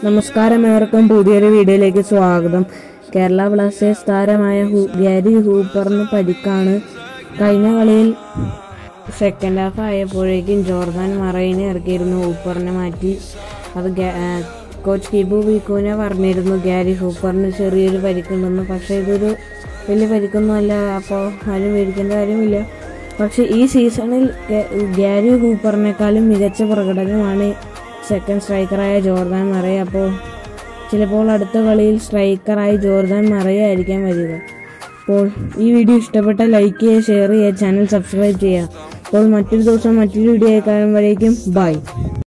നമസ്കാരം ഏവർക്കും പുതിയൊരു വീഡിയോയിലേക്ക് സ്വാഗതം കേരള ബ്ലാസ്റ്റേഴ്സ് താരമായ ഹൂ- ഗ്യാരി ഹൂപ്പറിന് പരിക്കാണ് കഴിഞ്ഞ കളിയിൽ സെക്കൻഡ് ഹാഫ് ആയപ്പോഴേക്കും ജോർദാൻ മറൈനെ ഇറക്കിയിരുന്നു ഹൂപ്പറിനെ മാറ്റി അത് ഗാ- ആ, കോച്ച് കിബു ബിക്കുവിനെ പറഞ്ഞിരുന്നു ഗ്യാരി ഹൂപ്പറിന് ചെറിയൊരു പരിക്കുണ്ടെന്ന് പക്ഷേ ഇതൊരു വലിയ പരിക്കൊന്നുമല്ല അപ്പോൾ ആരും മേടിക്കേണ്ട കാര്യമില്ല പക്ഷേ ഈ സീസണിൽ ഗ- ഗ്യാരി ഹൂപ്പറിനേക്കാളും മികച്ച പ്രകടനമാണ് സെക്കൻഡ് സ്ട്രൈക്കറായ ജോർദാൻ മറയ അപ്പോൾ ചിലപ്പോൾ അടുത്ത കളിയിൽ സ്ട്രൈക്കറായി ജോർദാൻ മറയ ആയിരിക്കാൻ വരിക അപ്പോൾ ഈ വീഡിയോ ഇഷ്ടപ്പെട്ട ലൈക്ക് ചെയ്യുക ഷെയർ ചെയ്യുക ചാനൽ സബ്സ്ക്രൈബ് ചെയ്യുക അപ്പോൾ മറ്റൊരു ദിവസം മറ്റൊരു വീഡിയോ ആയി കാണുമ്പോഴേക്കും ബൈ